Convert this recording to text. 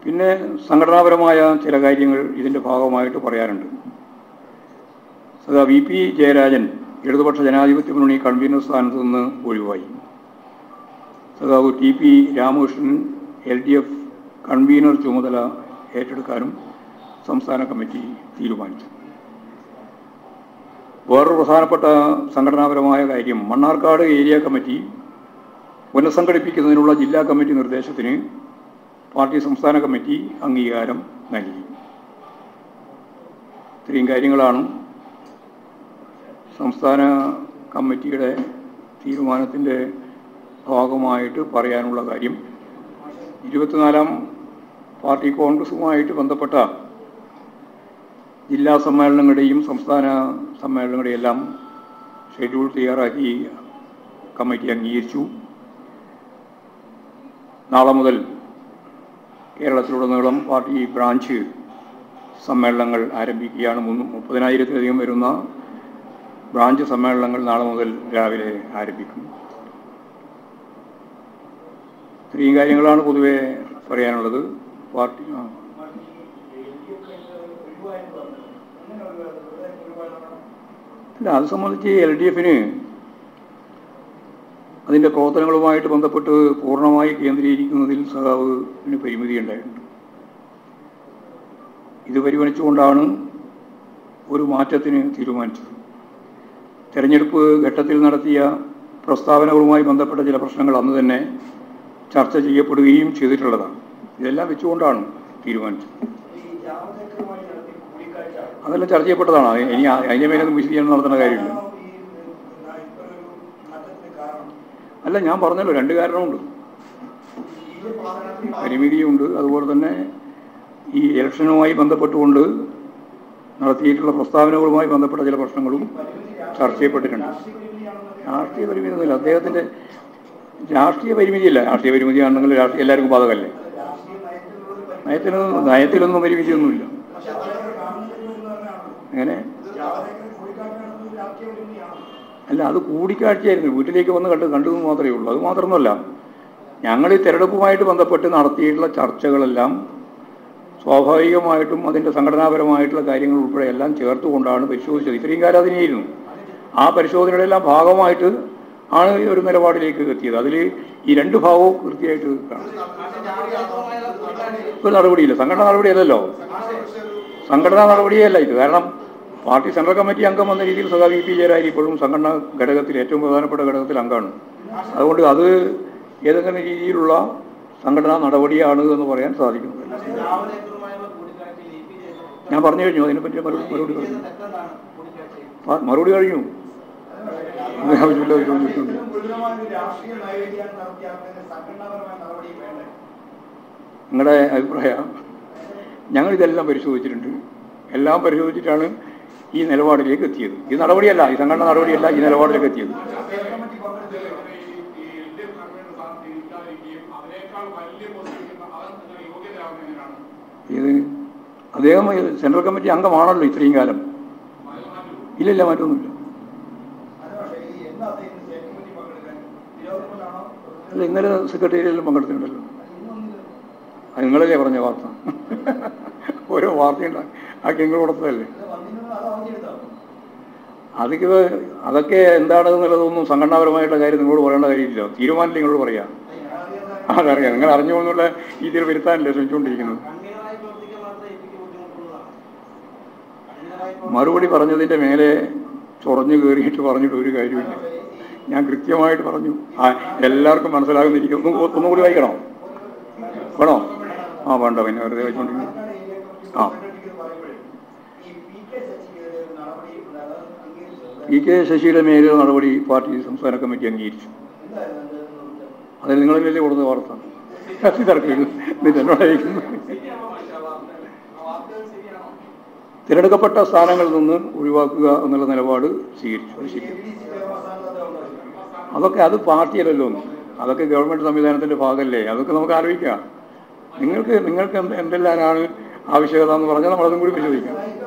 പിന്നെ സംഘടനാപരമായ ചില കാര്യങ്ങൾ ഇതിൻ്റെ ഭാഗമായിട്ട് പറയാനുണ്ട് സദാ വി പി ജയരാജൻ ഇടതുപക്ഷ ജനാധിപത്യ മുന്നണി കൺവീനർ സ്ഥാനത്ത് നിന്ന് ഒഴിവായി സദാവ് T P Ramakrishnan L D F convener ചുമതല ഏറ്റെടുക്കാനും സംസ്ഥാന കമ്മിറ്റി തീരുമാനിച്ചു വേറൊരു പ്രധാനപ്പെട്ട സംഘടനാപരമായ കാര്യം മണ്ണാർക്കാട് ഏരിയ കമ്മിറ്റി പുനഃസംഘടിപ്പിക്കുന്നതിനുള്ള ജില്ലാ കമ്മിറ്റി നിർദ്ദേശത്തിന് പാർട്ടി സംസ്ഥാന കമ്മിറ്റി അംഗീകാരം നൽകി ഇത്രയും കാര്യങ്ങളാണ് സംസ്ഥാന കമ്മിറ്റിയുടെ തീരുമാനത്തിൻ്റെ ഭാഗമായിട്ട് പറയാനുള്ള കാര്യം ഇരുപത്തിനാലാം പാർട്ടി കോൺഗ്രസുമായിട്ട് ബന്ധപ്പെട്ട ജില്ലാ സമ്മേളനങ്ങളുടെയും സംസ്ഥാന സമ്മേളനങ്ങളുടെയും എല്ലാം ഷെഡ്യൂൾ തയ്യാറാക്കി കമ്മിറ്റി അംഗീകരിച്ചു നാളെ മുതൽ കേരളത്തിലുടനീളം പാർട്ടി ബ്രാഞ്ച് സമ്മേളനങ്ങൾ ആരംഭിക്കുകയാണ് മൂന്ന് മുപ്പതിനായിരത്തിലധികം വരുന്ന ബ്രാഞ്ച് സമ്മേളനങ്ങൾ നാളെ മുതൽ രാവിലെ ആരംഭിക്കും ഇത്രയും കാര്യങ്ങളാണ് പൊതുവെ പറയാനുള്ളത് പാർട്ടി ആ അല്ല അത് സംബന്ധിച്ച് എൽ ഡി എഫിന് അതിൻ്റെ പ്രവർത്തനങ്ങളുമായിട്ട് ബന്ധപ്പെട്ട് പൂർണ്ണമായി കേന്ദ്രീകരിക്കുന്നതിൽ സഖാവിന് പരിമിതി ഉണ്ടായിട്ടുണ്ട് ഇത് പരിഗണിച്ചുകൊണ്ടാണ് ഒരു മാറ്റത്തിന് തീരുമാനിച്ചത് തെരഞ്ഞെടുപ്പ് ഘട്ടത്തിൽ നടത്തിയ പ്രസ്താവനകളുമായി ബന്ധപ്പെട്ട ചില പ്രശ്നങ്ങൾ അന്ന് തന്നെ ചർച്ച ചെയ്യപ്പെടുകയും ചെയ്തിട്ടുള്ളതാണ് ഇതെല്ലാം വെച്ചുകൊണ്ടാണ് തീരുമാനിച്ചത് അതെല്ലാം ചർച്ച ചെയ്യപ്പെട്ടതാണ് അത് ഇനി ആ- അതിന്റെ മേലൊന്നും വിശദീകരണം നടത്തേണ്ട കാര്യമില്ല അല്ല ഞാൻ പറഞ്ഞല്ലോ രണ്ട് കാരണമുണ്ട് പരിമിതിയുണ്ട് അതുപോലെ തന്നെ ഈ ഇലക്ഷനുമായി ബന്ധപ്പെട്ടുകൊണ്ട് നടത്തിയിട്ടുള്ള പ്രസ്താവനകളുമായി ബന്ധപ്പെട്ട ചില പ്രശ്നങ്ങളും ചർച്ച ചെയ്യപ്പെട്ടിട്ടുണ്ട് രാഷ്ട്രീയ പരിമിതി ഒന്നുമില്ല അദ്ദേഹത്തിന്റെ രാഷ്ട്രീയ പരിമിതിയില്ല രാഷ്ട്രീയ പരിമിതി ആണെങ്കിൽ രാഷ്ട്രീയ എല്ലാവർക്കും ബാധകല്ലേ നയത്തിന് നയത്തിലൊന്നും പരിമിതിയൊന്നുമില്ല എങ്ങനെ അല്ല അത് കൂടിക്കാഴ്ചയായിരുന്നു വീട്ടിലേക്ക് വന്ന് കണ്ട് കണ്ടതെന്ന് മാത്രമേ ഉള്ളൂ അത് മാത്രമൊന്നുമല്ല ഞങ്ങൾ ഈ തെരഞ്ഞെടുപ്പുമായിട്ട് ബന്ധപ്പെട്ട് നടത്തിയിട്ടുള്ള ചർച്ചകളെല്ലാം സ്വാഭാവികമായിട്ടും അതിൻ്റെ സംഘടനാപരമായിട്ടുള്ള കാര്യങ്ങൾ ഉൾപ്പെടെ എല്ലാം ചേർത്തുകൊണ്ടാണ് പരിശോധിച്ചത് ഇത്രയും കാലം അതിനെയായിരുന്നു ആ പരിശോധനയുടെ എല്ലാം ഭാഗമായിട്ട് ആണ് ഈ ഒരു നിലപാടിലേക്ക് എത്തിയത് അതിൽ ഈ രണ്ട് ഭാഗവും കൃത്യമായിട്ട് കാണാം ഒരു നടപടിയില്ല സംഘടനാ നടപടിയല്ലല്ലോ സംഘടനാ നടപടിയല്ല ഇത് കാരണം പാർട്ടി സെൻട്രൽ കമ്മിറ്റി അംഗം എന്ന രീതിയിൽ സദാ വി പി ജയരാജ് ഇപ്പോഴും സംഘടനാ ഘടകത്തിൽ ഏറ്റവും പ്രധാനപ്പെട്ട ഘടകത്തിൽ അംഗമാണ് അതുകൊണ്ട് അത് ഏതെങ്കിലും രീതിയിലുള്ള സംഘടനാ നടപടിയാണ് എന്ന് പറയാൻ സാധിക്കുന്നില്ല ഞാൻ പറഞ്ഞു കഴിഞ്ഞു അതിനെപ്പറ്റി മറുപടി മറുപടി പറഞ്ഞു ആ, മറുപടി കഴിഞ്ഞു ഒന്നും ആവശ്യമില്ല ഒരു ചോദ്യം. നിങ്ങളുടെ അഭിപ്രായം ഞങ്ങൾ ഇതെല്ലാം പരിശോധിച്ചിട്ടുണ്ട് എല്ലാം പരിശോധിച്ചിട്ടാണ് ഈ നിലപാടിലേക്ക് എത്തിയത് ഈ നടപടിയല്ല ഈ സംഘടന നടപടിയല്ല ഈ നിലപാടിലേക്ക് എത്തിയത് ഇത് അദ്ദേഹം സെൻട്രൽ കമ്മിറ്റി അംഗമാണല്ലോ ഇത്രയും കാലം ഇല്ലില്ല മാറ്റമൊന്നുമില്ല അല്ല ഇന്നലെ സെക്രട്ടേറിയറ്റിലും പങ്കെടുത്തിട്ടുണ്ടല്ലോ അത് നിങ്ങളല്ലേ പറഞ്ഞ വാർത്ത ഓരോ വാർത്തയുണ്ടാ ആ നിങ്ങൾ കൊടുത്തതല്ലേ അതൊക്കെ അതൊക്കെ എന്താണെന്നുള്ളതൊന്നും സംഘടനാപരമായിട്ടുള്ള കാര്യം നിങ്ങളോട് പറയേണ്ട കാര്യമില്ല തീരുമാനം നിങ്ങളോട് പറയാം അതറിയാം നിങ്ങൾ അറിഞ്ഞുകൊണ്ടുള്ള രീതിയിൽ വരുത്താനല്ലേ ശ്രമിച്ചുകൊണ്ടിരിക്കുന്നത് മറുപടി പറഞ്ഞതിൻ്റെ മേലെ ചൊറഞ്ഞു കയറിയിട്ട് പറഞ്ഞിട്ട് ഒരു കാര്യമില്ല ഞാൻ കൃത്യമായിട്ട് പറഞ്ഞു ആ എല്ലാവർക്കും മനസ്സിലാകുന്ന രീതി ഒന്നും ഒന്നും കൂടി വായിക്കണോ വേണോ ആ വേണ്ട പിന്നെ വെറുതെ വെച്ചോണ്ടിരിക്കുന്നു ആ പി കെ ശശിയുടെ മേലുള്ള നടപടി പാർട്ടി സംസ്ഥാന കമ്മിറ്റി അംഗീകരിച്ചു അതിൽ നിങ്ങളിലല്ലേ കൊടുത്ത വാർത്ത കത്തി തർക്കിക്കുന്നു ഇത് എന്നോടായിരിക്കുന്നു തിരഞ്ഞെടുക്കപ്പെട്ട സ്ഥാനങ്ങളിൽ നിന്ന് ഒഴിവാക്കുക എന്നുള്ള നിലപാട് സ്വീകരിച്ചു അത് ശരി അതൊക്കെ അത് പാർട്ടിയല്ലല്ലോ അതൊക്കെ ഗവൺമെന്റ് സംവിധാനത്തിന്റെ ഭാഗമല്ലേ അതൊക്കെ നമുക്ക് ആലോചിക്കാം നിങ്ങൾക്ക് നിങ്ങൾക്ക് എന്ത് എന്തെല്ലാമാണ് ആവശ്യകത എന്ന് പറഞ്ഞാൽ നമ്മളതും കൂടി പരിശോധിക്കാം